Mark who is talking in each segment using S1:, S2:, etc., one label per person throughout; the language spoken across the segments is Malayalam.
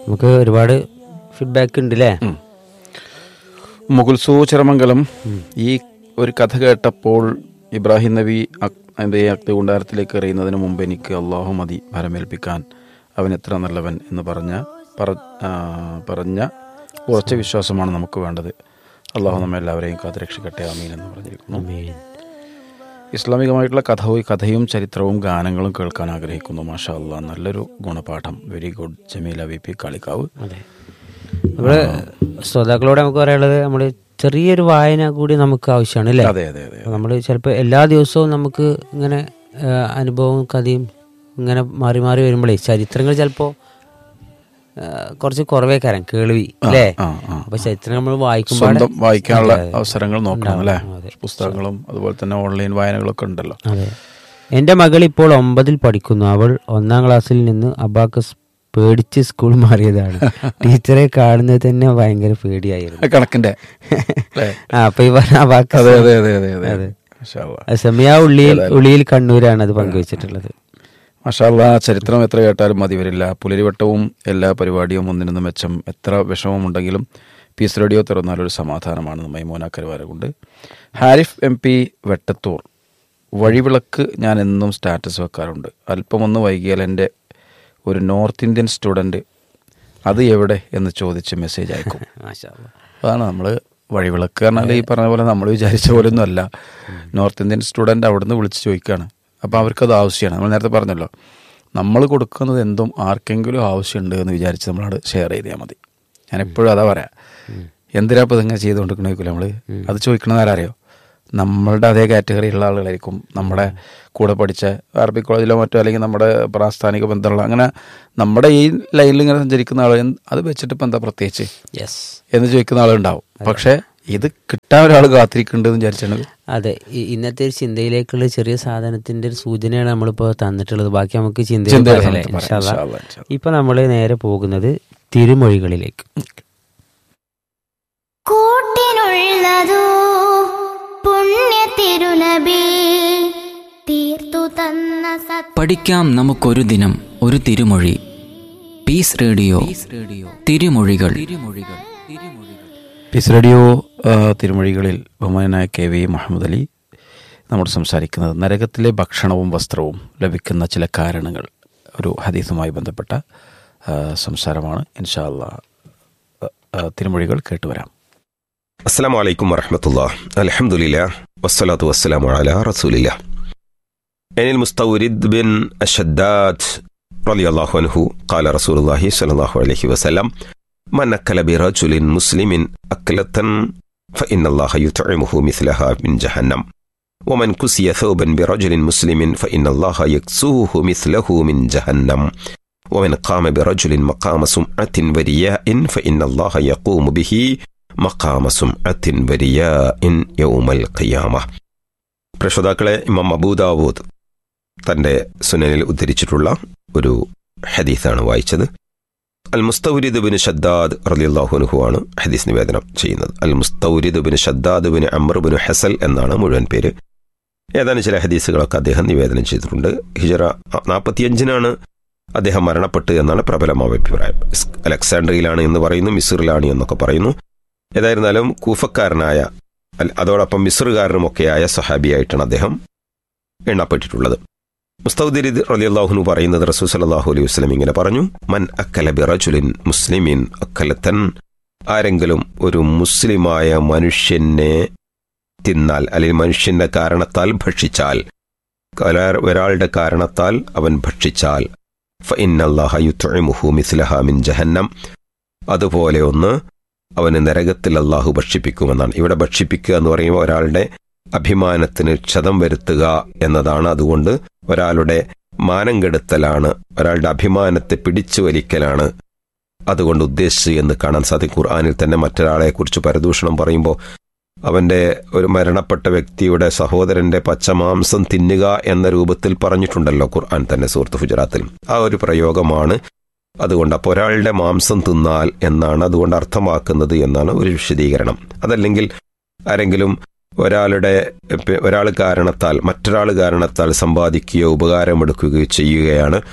S1: നമുക്ക് ഒരുപാട് ഫീഡ്ബാക്ക് ഉണ്ട് അല്ലേ
S2: മുകുൽസൂ ചിറമംഗലം ഈ ഒരു കഥ കേട്ടപ്പോൾ ഇബ്രാഹിം നബി അക്- അതിന്റെ അഗ്നികുണ്ടാരത്തിലേക്ക് എറിയുന്നതിന് മുമ്പ് എനിക്ക് അള്ളാഹു മതി ഭരമേൽപ്പിക്കാൻ അവൻ എത്ര നല്ലവൻ എന്ന് പറഞ്ഞ പറ- ആ, പറഞ്ഞ ഉറച്ച വിശ്വാസമാണ് നമുക്ക് വേണ്ടത് അള്ളാഹു നമ്മെ എല്ലാവരെയും കാത്തുരക്ഷിക്കട്ടെ അമീൻ എന്ന് പറഞ്ഞിരിക്കുന്നു ഇസ്ലാമികമായിട്ടുള്ള കഥവും കഥയും ചരിത്രവും ഗാനങ്ങളും കേൾക്കാൻ ആഗ്രഹിക്കുന്നു മാഷാ അള്ളാഹ് നല്ലൊരു ഗുണപാഠം very good Jameela V P Kalikavu
S1: അതെ നമ്മുടെ ശ്രോതാക്കളോട് നമുക്ക് പറയാനുള്ളത് നമ്മൾ ചെറിയൊരു വായന കൂടി നമുക്ക് ആവശ്യമാണ് അല്ലേ
S2: അതെ അതെ അതെ
S1: നമ്മൾ ചിലപ്പോൾ എല്ലാ ദിവസവും നമുക്ക് ഇങ്ങനെ ആ, അനുഭവവും കഥയും ഇങ്ങനെ മാറി മാറി വരുമ്പോഴേ ചരിത്രങ്ങൾ ചിലപ്പോൾ കുറച്ച് കുറവേ കരം കേൾവി അല്ലേ
S2: ആ ആ
S1: അപ്പൊ ചരിത്രം നമ്മൾ വായിക്കുമ്പോൾ
S2: സ്വന്തം വായിക്കാനുള്ള അവസരങ്ങൾ നോക്കണം അല്ലേ
S1: അതെ.
S2: പുസ്തകങ്ങളും അതുപോലെ തന്നെ ഓൺലൈൻ വായനകളൊക്കെ ഉണ്ടല്ലോ
S1: അതെ എൻ്റെ മകൾ ഇപ്പോൾ ഒമ്പതിൽ പഠിക്കുന്നു അവൾ ഒന്നാം ക്ലാസ്സിൽ നിന്ന് അബാക്കസ് പേടിച്ച് സ്കൂൾ മാറിയതാണ് ടീച്ചറെ കാണുന്നത് തന്നെ ഭയങ്കര പേടിയായിരുന്നു
S2: കണക്കിന്റെ അല്ലേ?
S1: ആ അപ്പൊ ഈ പറഞ്ഞ അബാക്കസ്
S2: അതെ അതെ അതെ അതെ അതെ
S1: അതെ.
S2: മാഷാ അല്ലാ.
S1: സെമിയ ഉള്ളിയിൽ ഉള്ളിയിൽ കണ്ണൂരാണ് അത് പങ്കുവച്ചിട്ടുള്ളത്
S2: മാഷാ അല്ലാ, ചരിത്രം എത്ര കേട്ടാലും മതി വരില്ല പുലരിവട്ടവും എല്ലാ പരിപാടിയും ഒന്നിനൊന്ന് മെച്ചം എത്ര വിഷമമുണ്ടെങ്കിലും പീസ് റേഡിയോ തുറന്നാലൊരു സമാധാനമാണ് Maimona Karuvarakundu Harif M P Vettathur വഴിവിളക്ക് ഞാൻ എന്നും സ്റ്റാറ്റസ് വെക്കാറുണ്ട് അല്പമൊന്ന് വൈകിയാൽ എൻ്റെ ഒരു നോർത്ത് ഇന്ത്യൻ സ്റ്റുഡൻറ്റ് അത് എവിടെ എന്ന് ചോദിച്ച് മെസ്സേജ് അയക്കും
S1: മാഷാ അല്ലാ.
S2: അതാണ് നമ്മൾ വഴിവിളക്ക് പറഞ്ഞാൽ ഈ പറഞ്ഞ പോലെ നമ്മൾ വിചാരിച്ച പോലെ ഒന്നും അല്ല നോർത്ത് ഇന്ത്യൻ സ്റ്റുഡൻ്റ് അവിടുന്ന് വിളിച്ച് ചോദിക്കുകയാണ് അപ്പോൾ അവർക്കത് ആവശ്യമാണ് നമ്മൾ നേരത്തെ പറഞ്ഞല്ലോ നമ്മൾ കൊടുക്കുന്നത് എന്തും ആർക്കെങ്കിലും ആവശ്യമുണ്ട് എന്ന് വിചാരിച്ച് നമ്മളോട് ഷെയർ ചെയ്താൽ മതി ഞാൻ എപ്പോഴും അതാ പറയാം എന്തിനാ ഇപ്പോൾ ഇതിങ്ങനെ ചെയ്തുകൊണ്ടിരിക്കണേക്കില്ല നമ്മൾ അത് ചോദിക്കണത് ആരറിയോ നമ്മളുടെ അതേ കാറ്റഗറിയുള്ള ആളുകളായിരിക്കും നമ്മുടെ കൂടെ പഠിച്ച അറബി കോളേജിലോ മറ്റോ അല്ലെങ്കിൽ നമ്മുടെ പ്രാസ്ഥാനിക ബന്ധമുള്ള അങ്ങനെ നമ്മുടെ ഈ ലൈനിൽ ഇങ്ങനെ സഞ്ചരിക്കുന്ന ആൾ എന്ത്- അത് വെച്ചിട്ട് ഇപ്പം എന്താ പ്രത്യേകിച്ച്
S1: യെസ്
S2: എന്ന് ചോദിക്കുന്ന ആളുണ്ടാവും പക്ഷെ ഇത് കിട്ടാൻ ഒരാൾ കാത്തിരിക്കുന്നുണ്ടെന്ന് വിചാരിച്ചാണ്
S1: അതെ ഈ- ഇന്നത്തെ ഒരു ചിന്തയിലേക്കുള്ള ചെറിയ സാധനത്തിന്റെ ഒരു സൂചനയാണ് നമ്മളിപ്പോ തന്നിട്ടുള്ളത് ബാക്കി നമുക്ക് ചിന്തയിൽ
S2: ചിന്തയിൽ
S1: പറയാം അല്ലേ?
S2: നമുക്ക് പറയാം.
S1: ഇൻഷാ അല്ലാ.
S2: ഇൻഷാ അല്ലാ, ഇൻഷാ അല്ലാ.
S1: ഇപ്പൊ നമ്മൾ നേരെ പോകുന്നത് തിരുമൊഴികളിലേക്ക്
S3: കൂട്ടിനുള്ളതോ പുണ്യ തിരുനബി തീർത്തു തന്ന സത്
S4: പഠിക്കാം നമുക്കൊരു ദിനം ഒരു തിരുമൊഴി പീസ് റേഡിയോ റേഡിയോ തിരുമൊഴികൾ തിരുമൊഴികൾ തിരുമൊഴികൾ
S2: പീസ് റേഡിയോ ആ, തിരുമൊഴികളിൽ ബഹുമാനായ കെ വി മുഹമ്മദ് അലി നമ്മോട് സംസാരിക്കുന്നത് നരകത്തിലെ ഭക്ഷണവും വസ്ത്രവും ലഭിക്കുന്ന ചില കാരണങ്ങൾ ഒരു ഹദീസുമായി ബന്ധപ്പെട്ട ആ, സംസാരമാണ് ഇൻഷാ അല്ലാ ആ, ആ, തിരുമൊഴികൾ കേട്ടുവരാം
S5: السلام عليكم ورحمة الله الحمد لله والصلاة والسلام على رسول الله عن المستورد بن الشداد رضي الله عنه قال رسول الله صلى الله عليه وسلم من أكل برجل مسلم أكلة فإن الله يطعمه مثلها من جهنم ومن كسي ثوبا برجل مسلم فإن الله يكسوه مثله من جهنم ومن قام برجل مقام سمعة ورياء فإن الله يقوم به മക്കാമ സുംഅത്തിൻ വരിയാഇൻ യൗമൽ ഖിയാമ പ്രശ്രോതാക്കളെ ഇമാം അബൂദാവൂദ് തന്റെ സുനനിൽ ഉദ്ധരിച്ചിട്ടുള്ള ഒരു ഹദീസാണ് വായിച്ചത് അൽ മുസ്തൗരിദ് ബിൻ ഷദ്ദാദ് റളിയല്ലാഹു അൻഹു ആണ് ഹദീസ് നിവേദനം ചെയ്യുന്നത് al Mustawrid bin Shaddad bin Amr bin Hasal എന്നാണ് മുഴുവൻ പേര് ഏതാനും ചില ഹദീസുകളൊക്കെ അദ്ദേഹം നിവേദനം ചെയ്തിട്ടുണ്ട് ഹിജറ നാൽപ്പത്തിയഞ്ചിനാണ് അദ്ദേഹം മരണപ്പെട്ടു എന്നാണ് പ്രബലമായ അഭിപ്രായം ഇസ്- അലക്സാണ്ട്രിയയിലാണ് എന്ന് പറയുന്നു മിസ്റിലാണ് എന്നൊക്കെ പറയുന്നു ഏതായിരുന്നാലും കൂഫക്കാരനായ അൽ- അതോടൊപ്പം മിസ്റുകാരനുമൊക്കെയായ സഹാബിയായിട്ടാണ് അദ്ദേഹം എണ്ണപ്പെട്ടിട്ടുള്ളത് മുസ്തൗദിരിദ് റലിയല്ലാഹുനു പറയുന്നത് റസൂ സലാഹു അലൈഹി വസ്ലം ഇങ്ങനെ പറഞ്ഞു മൻ അക്കല ബിറജുലിൻ മുസ്ലിമിൻ അക്കലത്തൻ ആരെങ്കിലും ഒരു മുസ്ലിമായ മനുഷ്യനെ തിന്നാൽ അല്ലെങ്കിൽ മനുഷ്യന്റെ കാരണത്താൽ ഭക്ഷിച്ചാൽ ഒരാ- ഒരാളുടെ കാരണത്താൽ അവൻ ഭക്ഷിച്ചാൽ ഫഇന്നല്ലാഹ യുത്ഇമുഹു മിസ്ലഹ മിൻ ജഹന്നം അതുപോലെ ഒന്ന് അവന് നരകത്തിൽ അള്ളാഹു ഭക്ഷിപ്പിക്കുമെന്നാണ് ഇവിടെ ഭക്ഷിപ്പിക്കുക എന്ന് പറയുമ്പോൾ ഒരാളുടെ അഭിമാനത്തിന് ക്ഷതം വരുത്തുക എന്നതാണ് അതുകൊണ്ട് ഒരാളുടെ മാനം കെടുത്തലാണ് ഒരാളുടെ അഭിമാനത്തെ പിടിച്ചു വലിക്കലാണ് അതുകൊണ്ട് ഉദ്ദേശിച്ച് എന്ന് കാണാൻ സാധിക്കും ഖുർആാനിൽ തന്നെ മറ്റൊരാളെ കുറിച്ച് പരദൂഷണം പറയുമ്പോൾ അവന്റെ ഒരു മരണപ്പെട്ട വ്യക്തിയുടെ സഹോദരന്റെ പച്ചമാംസം തിന്നുക എന്ന രൂപത്തിൽ പറഞ്ഞിട്ടുണ്ടല്ലോ ഖുർആൻ തന്നെ സുഹൃത്ത് ഗുജറാത്തിൽ ആ ഒരു പ്രയോഗമാണ് അതുകൊണ്ട് അപ്പോൾ ഒരാളുടെ മാംസം തിന്നാൽ എന്നാണ് അതുകൊണ്ട് അർത്ഥമാക്കുന്നത് എന്നാണ് ഒരു വിശദീകരണം അതല്ലെങ്കിൽ ആരെങ്കിലും ഒരാളുടെ പെ- ഒരാൾ കാരണത്താൽ മറ്റൊരാൾ കാരണത്താൽ സമ്പാദിക്കുകയോ ഉപകാരമെടുക്കുകയോ ചെയ്യുകയാണ്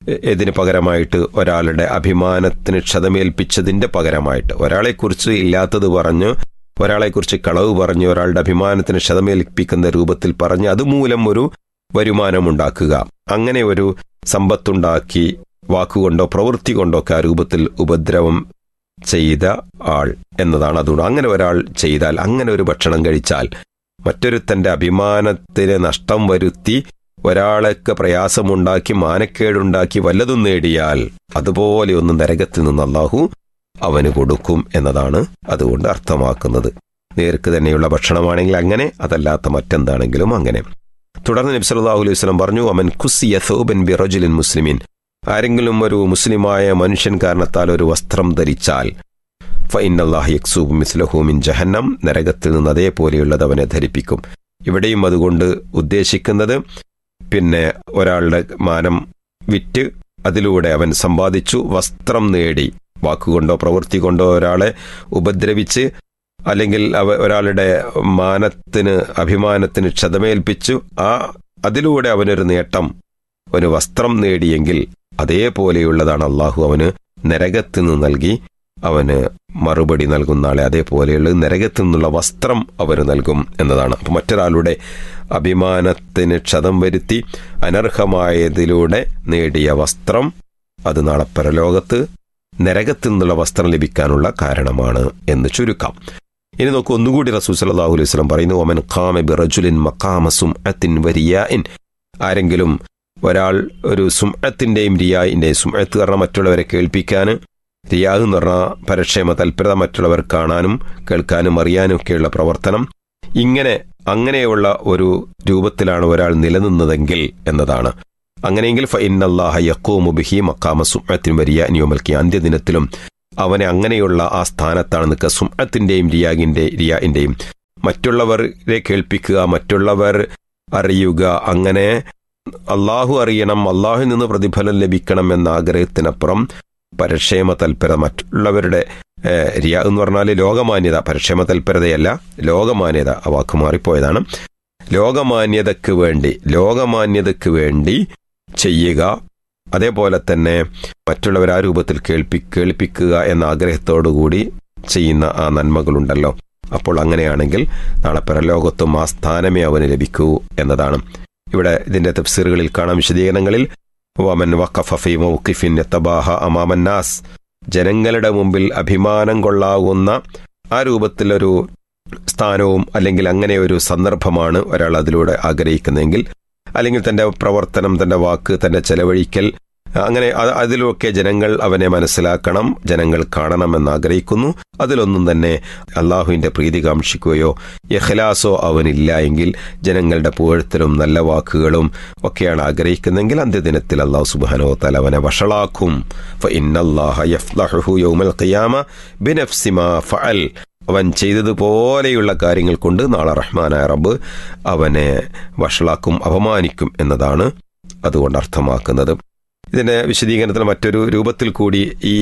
S5: എ- ഇതിന് പകരമായിട്ട് ഒരാളുടെ അഭിമാനത്തിന് ക്ഷതമേൽപ്പിച്ചതിന്റെ പകരമായിട്ട് ഒരാളെക്കുറിച്ച് ഇല്ലാത്തത് പറഞ്ഞ് ഒരാളെക്കുറിച്ച് കളവ് പറഞ്ഞ് ഒരാളുടെ അഭിമാനത്തിന് ക്ഷതമേൽപ്പിക്കുന്ന രൂപത്തിൽ പറഞ്ഞ് അതുമൂലം ഒരു വരുമാനമുണ്ടാക്കുക അങ്ങനെ ഒരു സമ്പത്തുണ്ടാക്കി വാക്കുകൊണ്ടോ പ്രവൃത്തി കൊണ്ടോ ഒക്കെ ആ രൂപത്തിൽ ഉപദ്രവം ചെയ്ത ആൾ എന്നതാണ് അതുകൊണ്ട് അങ്ങനെ ഒരാൾ ചെയ്താൽ അങ്ങനെ ഒരു ഭക്ഷണം കഴിച്ചാൽ മറ്റൊരുത്തന്റെ അഭിമാനത്തിന് നഷ്ടം വരുത്തി ഒരാൾക്ക് പ്രയാസമുണ്ടാക്കി മാനക്കേടുണ്ടാക്കി വല്ലതും നേടിയാൽ അതുപോലെ ഒന്ന് നരകത്തിൽ നിന്ന് അള്ളാഹു അവന് കൊടുക്കും എന്നതാണ് അതുകൊണ്ട് അർത്ഥമാക്കുന്നത് നേർക്ക് തന്നെയുള്ള ഭക്ഷണമാണെങ്കിൽ അങ്ങനെ അതല്ലാത്ത മറ്റെന്താണെങ്കിലും അങ്ങനെ തുടർന്ന് നബി സല്ലല്ലാഹു അലൈഹി വസല്ലം പറഞ്ഞു അമൻ കുസിയ സൗബൻ ബി റജുലിൻ മുസ്ലിമിൻ ആരെങ്കിലും ഒരു മുസ്ലിമായ മനുഷ്യൻ കാരണത്താൽ ഒരു വസ്ത്രം ധരിച്ചാൽ ഫൈനല്ലാഹ് യക്സൂബ് മിസ്ലഹു മിൻ ജഹന്നം നരകത്തിൽ നിന്ന് അതേപോലെയുള്ളത് അവനെ ധരിപ്പിക്കും ഇവിടെയും അതുകൊണ്ട് ഉദ്ദേശിക്കുന്നത് പിന്നെ ഒരാളുടെ മാനം വിറ്റ് അതിലൂടെ അവൻ സമ്പാദിച്ചു വസ്ത്രം നേടി വാക്കുകൊണ്ടോ പ്രവൃത്തി കൊണ്ടോ ഒരാളെ ഉപദ്രവിച്ച് അല്ലെങ്കിൽ അവ ഒരാളുടെ മാനത്തിന് അഭിമാനത്തിന് ക്ഷതമേൽപ്പിച്ചു ആ അതിലൂടെ അവനൊരു നേട്ടം ഒരു വസ്ത്രം നേടിയെങ്കിൽ അതേപോലെയുള്ളതാണ് അള്ളാഹു അവന് നരകത്തിൽ നിന്ന് നൽകി അവന് മറുപടി നൽകുന്ന ആളെ അതേപോലെയുള്ള നരകത്തിൽ നിന്നുള്ള വസ്ത്രം അവന് നൽകും എന്നതാണ് അപ്പോൾ മറ്റൊരാളുടെ അഭിമാനത്തിന് ക്ഷതം വരുത്തി അനർഹമായതിലൂടെ നേടിയ വസ്ത്രം അത് നാളെ പരലോകത്ത് നരകത്തിൽ നിന്നുള്ള വസ്ത്രം ലഭിക്കാനുള്ള കാരണമാണ് എന്ന് ചുരുക്കാം ഇനി നോക്കൂ ഒന്നുകൂടി റസൂൽ സല്ലല്ലാഹു അലൈഹി വസല്ലം പറയുന്നു ഒമൻ ഖാമ ബിറജുലിൻ മഖാമ സുംഅത്തിൻ വരിയാഇൻ ആരെങ്കിലും ഒരാൾ ഒരു സുംഅത്തിന്റെയും റിയായിന്റെയും സുംഅത്ത് കാരണം മറ്റുള്ളവരെ കേൾപ്പിക്കാൻ റിയാഹ് എന്ന് പറഞ്ഞാൽ പരക്ഷേമ തൽപരത മറ്റുള്ളവർ കാണാനും കേൾക്കാനും അറിയാനും ഒക്കെയുള്ള പ്രവർത്തനം ഇങ്ങനെ അങ്ങനെയുള്ള ഒരു രൂപത്തിലാണ് ഒരാൾ നിലനിന്നതെങ്കിൽ എന്നതാണ് അങ്ങനെയെങ്കിൽ ഫഇന്നല്ലാഹ യഖൂമു ബിഹി മഖാമ സുംഅത്തിൻ വരിയ നിയോമൽക്കി അന്ത്യദിനത്തിലും അവനെ അങ്ങനെയുള്ള ആ സ്ഥാനത്താണ് നിൽക്കുക സുംഅത്തിന്റെയും റിയാഗിന്റെ റിയാഇന്റെയും മറ്റുള്ളവരെ കേൾപ്പിക്കുക മറ്റുള്ളവർ അറിയുക അങ്ങനെ അള്ളാഹു അറിയണം അള്ളാഹുവിൽ നിന്ന് പ്രതിഫലം ലഭിക്കണം എന്ന ആഗ്രഹത്തിനപ്പുറം പരക്ഷേമ തൽപര മറ്റുള്ളവരുടെ ഏഹ്, റിയ എന്ന് പറഞ്ഞാൽ ലോകമാന്യത പരക്ഷേമ തൽപരതയല്ല ലോകമാന്യത ആ വാക്ക് മാറിപ്പോയതാണ് ലോകമാന്യതയ്ക്ക് വേണ്ടി ലോകമാന്യതയ്ക്ക് വേണ്ടി ചെയ്യുക അതേപോലെ തന്നെ മറ്റുള്ളവർ ആ രൂപത്തിൽ കേൾപ്പി കേൾപ്പിക്കുക എന്ന ആഗ്രഹത്തോടുകൂടി ചെയ്യുന്ന ആ നന്മകളുണ്ടല്ലോ അപ്പോൾ അങ്ങനെയാണെങ്കിൽ നാളെ പരലോകത്തും ആ സ്ഥാനമേ അവന് ലഭിക്കൂ എന്നതാണ് ഇവിടെ ഇതിന്റെ തഫ്സീറുകളിൽ കാണാം വിശദീകരണങ്ങളിൽ വമൻ വഖഫ ഫീ മൗഖിഫിൻ യതബാഹ അമാമന്നാസ് ജനങ്ങളുടെ മുമ്പിൽ അഭിമാനം കൊള്ളാവുന്ന ആ രൂപത്തിലൊരു സ്ഥാനവും അല്ലെങ്കിൽ അങ്ങനെ ഒരു സന്ദർഭമാണ് ഒരാൾ അതിലൂടെ ആഗ്രഹിക്കുന്നതെങ്കിൽ അല്ലെങ്കിൽ തന്റെ പ്രവർത്തനം തന്റെ വാക്ക് തന്റെ ചെലവഴിക്കൽ അങ്ങനെ അത് അതിലൊക്കെ ജനങ്ങൾ അവനെ മനസ്സിലാക്കണം ജനങ്ങൾ കാണണമെന്ന് ആഗ്രഹിക്കുന്നു അതിലൊന്നും തന്നെ അള്ളാഹുവിന്റെ പ്രീതി കാക്ഷിക്കുകയോ യഹ്ലാസോ അവനില്ല എങ്കിൽ ജനങ്ങളുടെ പുകഴ്ത്തലും നല്ല വാക്കുകളും ഒക്കെയാണ് ആഗ്രഹിക്കുന്നതെങ്കിൽ അന്ത്യദിനത്തിൽ അള്ളാഹു സുബാനോ തല അവനെ വഷളാക്കും ഫഇന്നല്ലാഹ യഫ്ലഹുഹു യൗമൽ ഖിയാമ ബിനഫ്സിമാ ഫഅൽ അവൻ ചെയ്തതുപോലെയുള്ള കാര്യങ്ങൾ കൊണ്ട് നാളെ റഹ്മാനായ റബ്ബ് അവനെ വഷളാക്കും അപമാനിക്കും എന്നതാണ് അതുകൊണ്ട് അർത്ഥമാക്കുന്നത് ഇതിന്റെ വിശദീകരണത്തിൽ മറ്റൊരു രൂപത്തിൽ കൂടി ഈ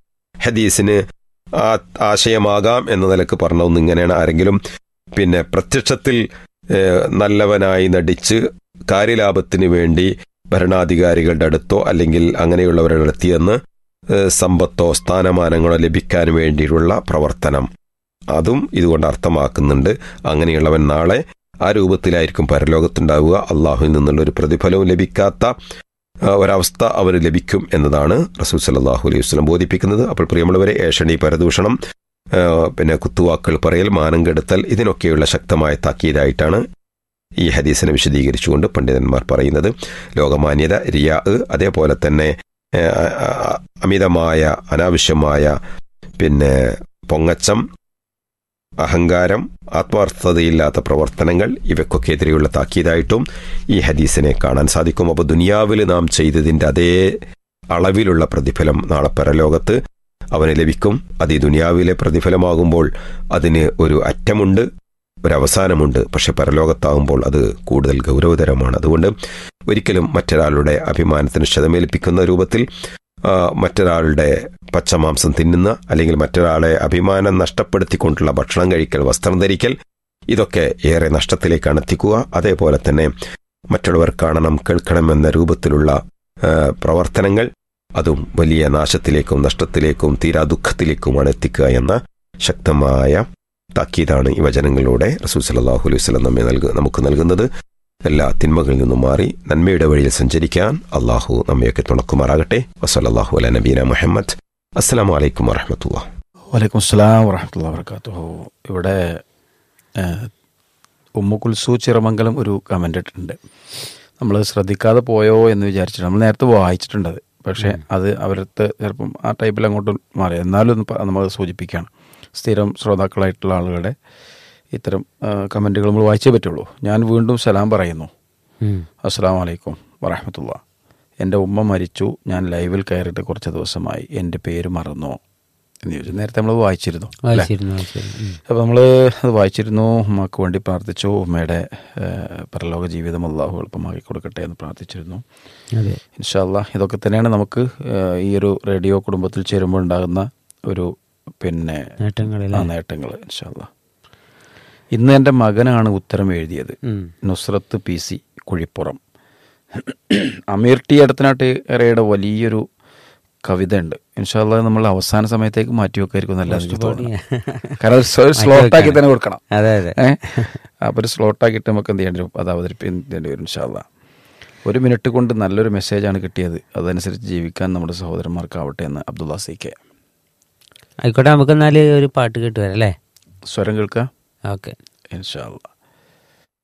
S5: ഹദീസിന് ആ ആശയമാകാം എന്ന നിലക്ക് പറഞ്ഞതൊന്നും ഇങ്ങനെയാണ് ആരെങ്കിലും പിന്നെ പ്രത്യക്ഷത്തിൽ ഏഹ്, നല്ലവനായി നടിച്ച് കാര്യലാഭത്തിന് വേണ്ടി ഭരണാധികാരികളുടെ അടുത്തോ അല്ലെങ്കിൽ അങ്ങനെയുള്ളവരുടെ അടുത്തിയെന്ന് ഏഹ്, സമ്പത്തോ സ്ഥാനമാനങ്ങളോ ലഭിക്കാൻ വേണ്ടിയുള്ള പ്രവർത്തനം അതും ഇതുകൊണ്ട് അർത്ഥമാക്കുന്നുണ്ട് അങ്ങനെയുള്ളവൻ നാളെ ആ രൂപത്തിലായിരിക്കും പരലോകത്തുണ്ടാവുക അള്ളാഹുവിൽ നിന്നുള്ള ഒരു പ്രതിഫലവും ലഭിക്കാത്ത ആ, ഒരവസ്ഥ അവന് ലഭിക്കും എന്നതാണ് റസൂൽ സല്ലാഹു അലൈഹി വസ്ലം ബോധിപ്പിക്കുന്നത് അപ്പോൾ പ്രിയമുള്ളവരെ ഏഷണി പരദൂഷണം ആ, പിന്നെ കുത്തുവാക്കുകൾ പറയൽ മാനം കെടുത്തൽ ഇതിനൊക്കെയുള്ള ശക്തമായ താക്കീതായിട്ടാണ് ഈ ഹദീസിനെ വിശദീകരിച്ചുകൊണ്ട് പണ്ഡിതന്മാർ പറയുന്നത് ലോകമാന്യത റിയാ അതേപോലെ തന്നെ ഏ, ആ, ആ, അമിതമായ അനാവശ്യമായ പിന്നെ പൊങ്ങച്ചം അഹങ്കാരം ആത്മാർത്ഥതയില്ലാത്ത പ്രവർത്തനങ്ങൾ ഇവയ്ക്കൊക്കെ എതിരെയുള്ള താക്കീതായിട്ടും ഈ ഹദീസിനെ കാണാൻ സാധിക്കും അപ്പോൾ ദുനിയാവിൽ നാം ചെയ്തതിൻ്റെ അതേ അളവിലുള്ള പ്രതിഫലം നാളെ പരലോകത്ത് അവന് ലഭിക്കും അത് ഈ ദുനിയാവിലെ പ്രതിഫലമാകുമ്പോൾ അതിന് ഒരു അറ്റമുണ്ട് ഒരു അവസാനമുണ്ട് പക്ഷെ പരലോകത്താകുമ്പോൾ അത് കൂടുതൽ ഗൗരവതരമാണ് അതുകൊണ്ട് ഒരിക്കലും മറ്റൊരാളുടെ അഭിമാനത്തിന് ക്ഷതമേൽപ്പിക്കുന്ന രൂപത്തിൽ ആ, മറ്റൊരാളുടെ പച്ചമാംസം തിന്നുന്ന അല്ലെങ്കിൽ മറ്റൊരാളെ അഭിമാനം നഷ്ടപ്പെടുത്തിക്കൊണ്ടുള്ള ഭക്ഷണം കഴിക്കൽ വസ്ത്രം ധരിക്കൽ ഇതൊക്കെ ഏറെ നഷ്ടത്തിലേക്കാണ് എത്തിക്കുക അതേപോലെ തന്നെ മറ്റുള്ളവർ കാണണം കേൾക്കണം എന്ന രൂപത്തിലുള്ള ആ, പ്രവർത്തനങ്ങൾ അതും വലിയ നാശത്തിലേക്കും നഷ്ടത്തിലേക്കും തീരാ ദുഃഖത്തിലേക്കുമാണ് എത്തിക്കുക എന്ന ശക്തമായ താക്കീതാണ് ഈ വചനങ്ങളിലൂടെ റസൂൽ സല്ലല്ലാഹു അലൈഹി വസല്ലം നമ്മെ നൽകു നമുക്ക് നൽകുന്നത് എല്ലാ തിന്മകളിൽ നിന്നും മാറി നന്മയുടെ വഴിയിൽ സഞ്ചരിക്കാൻ അള്ളാഹു നമ്മയൊക്കെ തുണക്കുമാറാകട്ടെ വസല്ലാഹു അല നബീന മുഹമ്മദ് അസ്സലാമു അലൈക്കും വറഹമത്തുള്ള
S2: വലൈക്കും അസ്സലാം വറഹമത്തുള്ള വർക്കാത്തു ഇവിടെ ഏഹ്, ഉമ്മു കുൽസു ചിറമംഗലം ഒരു കമൻ്റ് ഇട്ടിട്ടുണ്ട് നമ്മൾ ശ്രദ്ധിക്കാതെ പോയോ എന്ന് വിചാരിച്ചിട്ട് നമ്മൾ നേരത്തെ വായിച്ചിട്ടുണ്ട് അത്. പക്ഷേ അത് അവരടുത്ത് ചിലപ്പം ആ ടൈപ്പിൽ അങ്ങോട്ട് മാറി എന്നാലും ഒന്ന് പ- നമ്മൾ സൂചിപ്പിക്കുകയാണ് സ്ഥിരം ശ്രോതാക്കളായിട്ടുള്ള ആളുകളുടെ ഇത്തരം കമൻറ്റുകൾ നമ്മൾ വായിച്ചേ പറ്റുള്ളൂ ഞാൻ വീണ്ടും സലാം പറയുന്നു
S1: ഉം.
S2: അസ്സാം വലൈക്കും വറഹമത്തുള്ള എൻ്റെ ഉമ്മ മരിച്ചു ഞാൻ ലൈവിൽ കയറിയിട്ട് കുറച്ച് ദിവസമായി എൻ്റെ പേര് മറന്നോ എന്ന് ചോദിച്ചു നേരത്തെ നമ്മൾ വായിച്ചിരുന്നു അല്ലേ?
S1: വായിച്ചിരുന്നു വായിച്ചിരുന്നു ഉം.
S2: അപ്പോൾ നമ്മൾ അത് വായിച്ചിരുന്നു ഉമ്മക്ക് വേണ്ടി പ്രാർത്ഥിച്ചു ഉമ്മയുടെ ഏഹ്, പരലോക ജീവിതം അള്ളാഹു എളുപ്പമാക്കി കൊടുക്കട്ടെ എന്ന് പ്രാർത്ഥിച്ചിരുന്നു
S1: അതെ
S2: ഇൻഷാല്ല ഇതൊക്കെ തന്നെയാണ് നമുക്ക് ഏഹ്, ഈ ഒരു റേഡിയോ കുടുംബത്തിൽ ചേരുമ്പോൾ ഉണ്ടാകുന്ന ഒരു പിന്നെ
S1: നേട്ടങ്ങളിലെ
S2: ആ നേട്ടങ്ങൾ ഇൻഷാല്ല ഇന്ന് എൻ്റെ മകനാണ് ഉത്തരം എഴുതിയത്
S1: ഉം.
S2: Nusrath P C Kuzhippuram Ameer T അടുത്തനാട്ട് എറയുടെ വലിയൊരു കവിത ഉണ്ട് ഇൻഷാല്ല നമ്മൾ അവസാന സമയത്തേക്ക് മാറ്റി വെക്കായിരിക്കും നല്ല എനിക്ക് തോന്നുന്നു കാരണം ഒരു
S1: മാറ്റി
S2: സ്ലോട്ടാക്കി
S1: വെക്കണം.
S2: തന്നെ കൊടുക്കണം
S1: അതെ അതെ
S2: ഏഹ് അപ്പോൾ ഒരു സ്ലോട്ടാക്കിയിട്ട് നമുക്ക് എന്ത് ചെയ്യേണ്ടി വരും അത് അവതരിപ്പിക്കേണ്ടി വരും ഇൻഷാല്ല ഒരു മിനിറ്റ് കൊണ്ട് നല്ലൊരു മെസ്സേജാണ് കിട്ടിയത് അതനുസരിച്ച് ജീവിക്കാൻ നമ്മുടെ സഹോദരന്മാർക്കാവട്ടെ എന്ന് അബ്ദുള്ള സി കെ
S1: ആയിക്കോട്ടെ നമുക്ക് എന്നാല് ഒരു പാട്ട് കേട്ട് വരാം അല്ലേ
S2: സ്വരം കേൾക്കുക
S1: ഓക്കെ
S2: ഇൻഷാല്ല